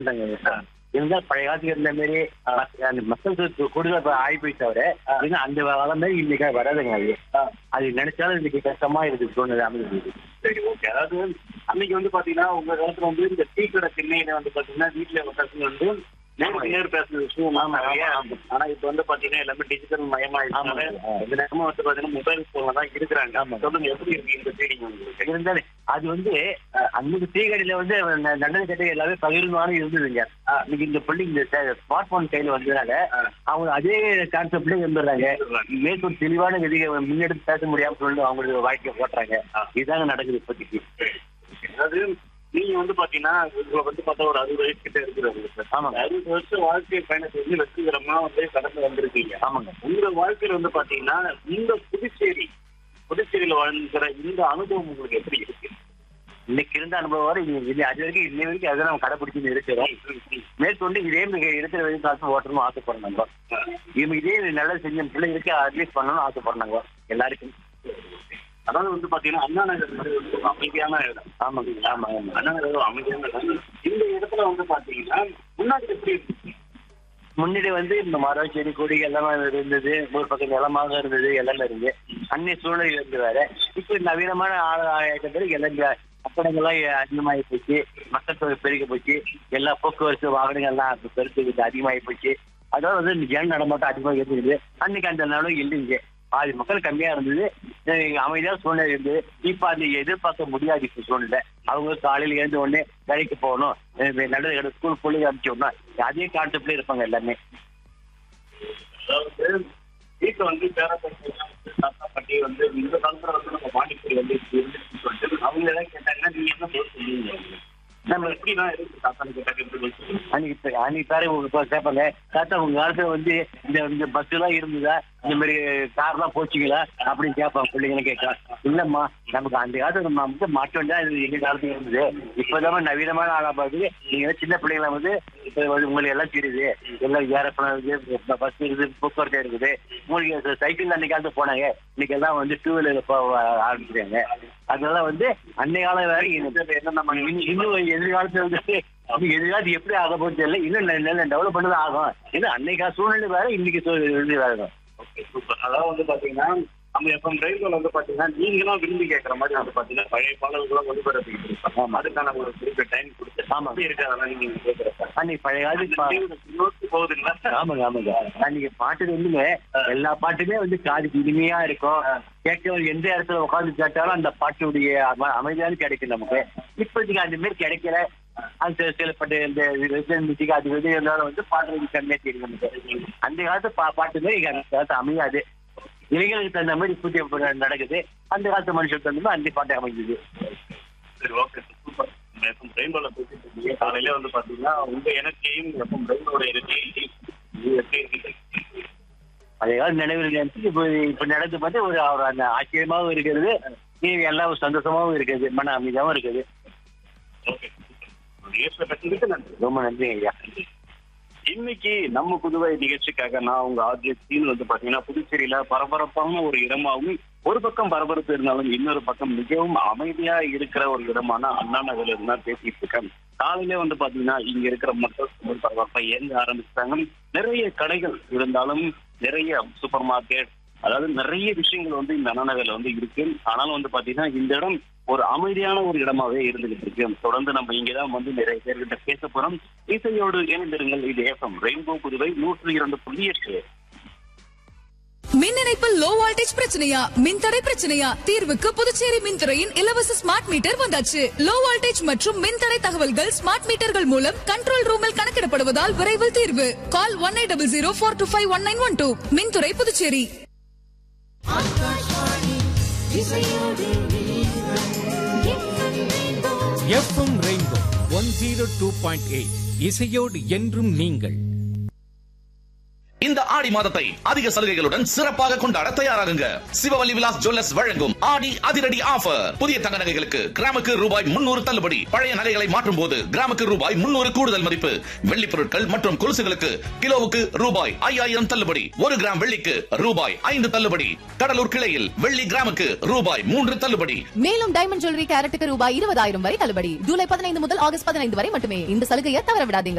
இருந்தால் பழைய காலத்துக்கு இருந்த மாதிரி மத்த- அந்த மக்கள் தொகை கூடுதல் இப்ப ஆகி போய் தவிர இன்னும் அந்த காலம் மாதிரி இன்னைக்கு வராதுங்க அது அது நினைச்சாலும் இன்னைக்கு கஷ்டமா இருக்கு தோணுது அமைதி சரி ஓகே அதாவது அன்னைக்கு வந்து பாத்தீங்கன்னா உங்க காலத்துல வந்து இந்த டீ கடை திண்ணையில வந்து பாத்தீங்கன்னா வீட்டுல பசங்க வந்து நேருக்கு நேர் பேசுற விஷயம் ஆமா, நிறைய ஆமா. ஆனா இப்ப வந்து பாத்தீங்கன்னா எல்லாமே டிஜிட்டல் மயமாயிடுச்சு ஆமா. இந்த நேரமும் வந்து பாத்தீங்கன்னா மொபைல் போன்ல தான் இருக்கிறாங்க ஆமா. சொல்லுங்க எப்படி இருக்கு இந்த ஃபீலிங் உங்களுக்கு இருந்தாலும் அது வந்து அஹ், அன்னைக்கு டீக்கடையில வந்து ந- நல்லது கெட்ட எல்லாமே பகிர்ந்தாலும் இருந்ததுங்க இன்னைக்கு இந்த பள்ளி இந்த ஸ்மார்ட் போன் கையில வந்ததுனால அவங்க அதே கான்செப்ட்ல இருந்துடுறாங்க மேற்கொண்டு தெளிவான விதியை முன்னெடுத்து பேச முடியாம சொல்லிட்டு அவங்களுக்கு வாழ்க்கையை போட்டுறாங்க இதுதாங்க நடக்குது இப்போதைக்கு அதாவது நீங்க வந்து பாத்தீங்கன்னா உங்களை வந்து பார்த்தா ஒரு அறுபது வயசு கிட்ட இருக்கிறவங்க சார் ஆமாங்க. அறுபது வருஷம் வாழ்க்கை பயணத்தை வந்து வெற்றிகரமா வந்து கடந்து வந்திருக்கீங்க ஆமாங்க உங்க வாழ்க்கையில வந்து பாத்தீங்கன்னா இந்த புதுச்சேரி புதுச்சேரியில வாழ்ந்துக்கிற இந்த அனுபவம் உங்களுக்கு எப்படி இருக்கு இன்னைக்கு இருந்த அனுபவம் வரை இது இது அது வரைக்கும் இன்னை வரைக்கும் அதை நம்ம கடைபிடிச்சு இருக்கிறோம் மேற்கொண்டு இதே மிக இருக்கிற வரைக்கும் காசு ஓட்டணும்னு ஆசைப்படுறோம் நம்ம இவங்க இதே நல்லது செஞ்ச பிள்ளைங்களுக்கு அட்லீஸ்ட் பண்ணணும்னு ஆசைப்படுறாங்க எல்லாருக்கும் அதாவது வந்து பாத்தீங்கன்னா அண்ணா நகர் மாதிரி வந்து ஒரு அமைதியான இடம் ஆமாங்க ஆமா ஆமா அண்ணா நகர் ஒரு அமைதியான இடம் இந்த இடத்துல வந்து பாத்தீங்கன்னா முன்னாடி எப்படி இருந்துச்சு? முன்னாடி வந்து இந்த மரம் செடி கொடி எல்லாமே இருந்தது ஒரு பக்கம் நிலமாக இருந்தது எல்லாமே இருந்தது அன்னைய சூழ்நிலை இருந்து வேற இப்போ நவீனமான ஆள ஆயிட்ட பிறகு எல்லாம் இந்த கட்டடங்கள்லாம் அதிகமாகி போச்சு மக்கள் தொகை பெருகி போச்சு எல்லா போக்குவரத்து வாகனங்கள்லாம் இப்ப பெருத்து அதிகமாகி போச்சு அதாவது வந்து இந்த ஜன நடமாட்டம் அதிகமாக இருந்தது அன்னைக்கு அந்த நிலம் இல்லைங்க பாதி மக்கள் கம்மியா இருந்தது அஹ் அமைதியான சூழ்நிலை இருந்தது இப்ப அது எதிர்பார்க்க முடியாது இப்ப சூழ்நிலை அவங்க காலையில எழுந்த உடனே வேலைக்கு போகணும் அஹ் நல்லது கிடையாது ஸ்கூல் பிள்ளைங்க அனுப்பிச்சு விடணும் அதே கான்செப்ட்ல இருப்பாங்க எல்லாமே அதாவது வீட்டுல வந்து பேரப்பட்டி தாத்தா பாட்டி வந்து இந்த காலத்துல வந்து நம்ம பாண்டிச்சேரி வந்து இப்படி இருந்துச்சுன்னு சொல்லிட்டு அவங்க எல்லாம் கேட்டாங்கன்னா நீங்க என்ன பதில் சொல்லுவீங்க அவங்களுக்கு? நம்ம எப்படிதான் இருக்கு தாத்தான்னு கேட்டாக்க எப்படி பதில் சொல்லுவீங்க? அன்னைக்கு இப்ப- அன்னைக்கு பாரு உங்களுக்கு இப்ப கேட்பாங்க தாத்தா உங்க காலத்துல வந்து இந்த இந்த பஸ் எல்லாம் இருந்ததா இந்த மாதிரி கார் எல்லாம் போச்சுங்களா அப்படின்னு கேட்பாங்க பிள்ளைங்களும் கேட்கலாம் இல்லம்மா நமக்கு அந்த காலத்துல நம்ம வந்து மாற்ற வேண்டியதா இது எங்க காலத்துல இருந்தது இப்பதான் நவீனமான ஆளா பார்க்குது நீங்க எல்லாம் சின்ன பிள்ளைங்கள வந்து இப்ப வந்து உங்களுக்கு எல்லாம் தெரியுது எல்லாம் ஏரோப்ளேன் இருக்குது பஸ் இருக்குது போக்குவரத்து இருக்குது உங்களுக்கு சைக்கிள் அன்னைக்கு காலத்துல போனாங்க இன்னைக்கு எல்லாம் வந்து டூ வீலர் போக ஆரம்பிச்சிருக்காங்க அதனால வந்து அன்னைய காலம் வேற இது என்ன நம்ம இன்னும் இன்னும் எதிர்காலத்துல வந்து இன்னும் எதிர்காலத்து எப்படி ஆக போகுது தெரியல இன்னும் நல்ல- நல்ல டெவலப் பண்ணது ஆகும் ஏன்னா அன்னைக்கு சூழ்நிலை வேற இன்னைக்கு சூழ்நிலை வேற இருக்கும் ஓகே சூப்பர் அதாவது வந்து பாத்தீங்கன்னா நம்ம எஃப்எம் ரயில்கள் வந்து பாத்தீங்கன்னா நீங்களும் விரும்பி கேட்கற மாதிரி வந்து பாத்தீங்கன்னா பழைய பாடல்களும் ஒளிபரப்பிட்டு இருப்பாங்க அதுக்கான ஒரு குறிப்பிட்ட டைம் கொடுத்து ஆமா. எப்படி இருக்கு அதெல்லாம் நீங்க கேட்கறப்ப அன்னைக்கு பழைய காலத்து பா- நோக்கி போகுதுங்களா ஆமாங்க ஆமாங்க அன்னைக்கு பாட்டு வந்துங்க எல்லா பாட்டுமே வந்து காதுக்கு இனிமையா இருக்கும் கேட்க எந்த இடத்துல உட்காந்து கேட்டாலும் அந்த பாட்டுடைய அம- அமைதியான கிடைக்கும் நமக்கு இப்போதைக்கு அந்த மாதிரி கிடைக்கல அது சில- சில பாட்டு இந்த மியூசிக் அது இது இருந்தாலும் வந்து பாட்டு வந்து கம்மியா தெரியும் நமக்கு அந்த காலத்து பா பாட்டு மாதிரி இங்க அந்த காலத்து அமையாது இளைஞர்களுக்கு தகுந்த மாதிரி புதிய ப- நடக்குது அந்த காலத்து மனுஷனுக்கு தகுந்த மாதிரி அந்த பாட்டு அமைஞ்சது சரி ஓகே சூப்பர் எஃப்எம் ரெயின்போல பேசிட்டு இருக்கீங்க காலையில வந்து பாத்தீங்கன்னா உங்க எனக்கையும் எஃப்எம் ரெயின்போட எனக்கையும் இது எப்படி இருக்கு அதே காலம் நினைவில் நினைச்சு இப்போ இப்ப நடந்து பார்த்து ஒரு ஒரு அந்த ஆச்சரியமாவும் இருக்கிறது நீங்க எல்லாம் சந்தோஷமாவும் இருக்குது மன அமைதியாவும் இருக்குது ஓகே நிகழ்ச்சியில பேசுறதுக்கு நன்றி ரொம்ப நன்றிங்க ஐயா இன்னைக்கு நம்ம புதுவை நிகழ்ச்சிக்காக நான் உங்க ஆர்ஜிஎஸ் சீன் வந்து பாத்தீங்கன்னா புதுச்சேரியில பரபரப்பான ஒரு இடமாகவும் ஒரு பக்கம் பரபரப்பு இருந்தாலும் இன்னொரு பக்கம் மிகவும் அமைதியா இருக்கிற ஒரு இடமான அண்ணா நகர்ல இருந்து தான் பேசிட்டு இருக்கேன் காலையில வந்து பாத்தீங்கன்னா இங்க இருக்கிற மக்கள் ரொம்ப பரபரப்பா இயங்க ஆரம்பிச்சிட்டாங்க நிறைய கடைகள் இருந்தாலும் நிறைய சூப்பர் மார்க்கெட் அதாவது நிறைய விஷயங்கள் வந்து இந்த அண்ணா நகர்ல வந்து இருக்கு ஆனாலும் வந்து பாத்தீங்கன்னா இந்த இடம் ஒரு அமைதியான ஒரு இடமாவே இருந்துகிட்டு இருக்கு தொடர்ந்து நம்ம இங்கதான் வந்து நிறைய பேர்கிட்ட பேச போறோம் இசையோடு இணைந்திருங்கள் இது ஏஃபம் ரெயின்போ புதுவை நூற்றி இரண்டு புள்ளி எட்டு மின் இணைப்பில் லோ வோல்டேஜ் பிரச்சனையா மின்தடை பிரச்சனையா தீர்வுக்கு புதுச்சேரி மின்துறையின் இலவச ஸ்மார்ட் மீட்டர் வந்தாச்சு லோ வோல்டேஜ் மற்றும் மின்தடை தகவல்கள் ஸ்மார்ட் மீட்டர்கள் மூலம் கண்ட்ரோல் ரூமில் கணக்கிடப்படுவதால் விரைவில் தீர்வு call one eight double zero four two five one nine one two மின்துறை Puducherry FM rainbow one zero two point eight இசையோடு என்றும் நீங்கள் இந்த ஆடி மாதத்தை அதிக சலுகைகளுடன் சிறப்பாக கொண்டாட தயாராகுங்க சிவவல்லி விலாஸ் ஜுவல்லர்ஸ் வழங்கும் ஆடி அதிரடி ஆஃபர் புதிய தங்க நகைகளுக்கு கிராமுக்கு ரூபாய் முன்னூறு தள்ளுபடி பழைய நகைகளை மாற்றும் போது கிராமுக்கு ரூபாய் முன்னூறு கூடுதல் மதிப்பு வெள்ளி பொருட்கள் மற்றும் கொலுசுகளுக்கு கிலோவுக்கு ரூபாய் ஐயாயிரம் தள்ளுபடி ஒரு கிராம் வெள்ளிக்கு ரூபாய் ஐந்து தள்ளுபடி கடலூர் கிளையில் வெள்ளி கிராமுக்கு ரூபாய் மூன்று தள்ளுபடி மேலும் டைமண்ட் ஜுவல்லரி கேரட்டுக்கு ரூபாய் இருபதாயிரம் வரை தள்ளுபடி ஜூலை பதினைந்து முதல் ஆகஸ்ட் பதினைந்து வரை மட்டுமே இந்த சலுகையை தவற விடாதீங்க